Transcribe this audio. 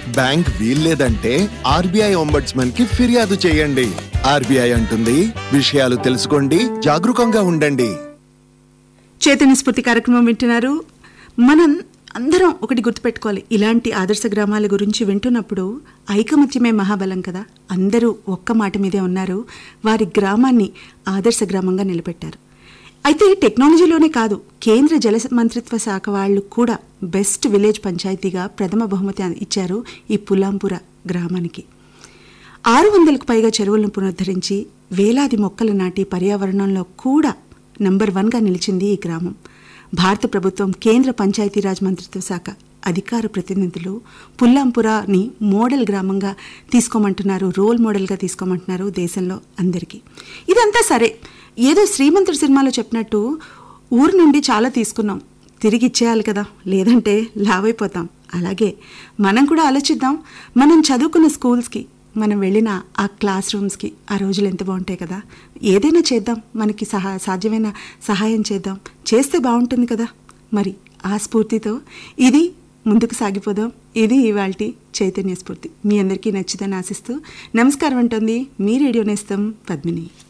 bank వీల్లేదంటే RBI ombudsman కి ఫిర్యాదు చేయండి ఆర్బీఐ అంటుంది విషయాలు తెలుసుకోండి జాగరూకంగా ఉండండి చైతన్య స్ఫూర్తి కార్యక్రమం వింటున్నారు మనం అందరం ఒకటి గుర్తుపెట్టుకోవాలి ఇలాంటి ఆదర్శ గ్రామాల గురించి వింటున్నప్పుడు ఐకమత్యమే మహాబలం కదా అందరూ ఒక్క మాట మీదే ఉన్నారు వారి గ్రామాన్ని ఆదర్శ గ్రామంగా నిలబెట్టారు అయితే టెక్నాలజీలోనే కాదు కేంద్ర జల మంత్రిత్వ శాఖ వాళ్ళు కూడా బెస్ట్ విలేజ్ పంచాయతీగా ప్రథమ బహుమతి ఇచ్చారు ఈ పులాంపుర గ్రామానికి ఆరు వందలకు పైగా చెరువులను పునరుద్ధరించి వేలాది మొక్కలు నాటి పర్యావరణంలో కూడా నంబర్ వన్గా నిలిచింది ఈ గ్రామం భారత ప్రభుత్వం కేంద్ర పంచాయతీరాజ్ మంత్రిత్వ శాఖ అధికార ప్రతినిధులు పుల్లాంపురాని మోడల్ గ్రామంగా తీసుకోమంటున్నారు రోల్ మోడల్గా తీసుకోమంటున్నారు దేశంలో అందరికీ ఇదంతా సరే ఏదో శ్రీమంతుడు సినిమాలో చెప్పినట్టు ఊరు నుండి చాలా తీసుకున్నాం తిరిగి ఇచ్చేయాలి కదా లేదంటే లావైపోతాం అలాగే మనం కూడా ఆలోచిద్దాం మనం చదువుకున్న స్కూల్స్కి మనం వెళ్ళిన ఆ క్లాస్ రూమ్స్కి ఆ రోజులు ఎంత బాగుంటాయి కదా ఏదైనా చేద్దాం మనకి సహా సాధ్యమైన సహాయం చేద్దాం చేస్తే బాగుంటుంది కదా మరి ఆ స్ఫూర్తితో ఇది ముందుకు సాగిపోదాం ఇది ఇవాళ చైతన్య స్ఫూర్తి మీ అందరికీ నచ్చిదని ఆశిస్తూ నమస్కారం అంటుంది మీ రేడియో నేస్తం పద్మిని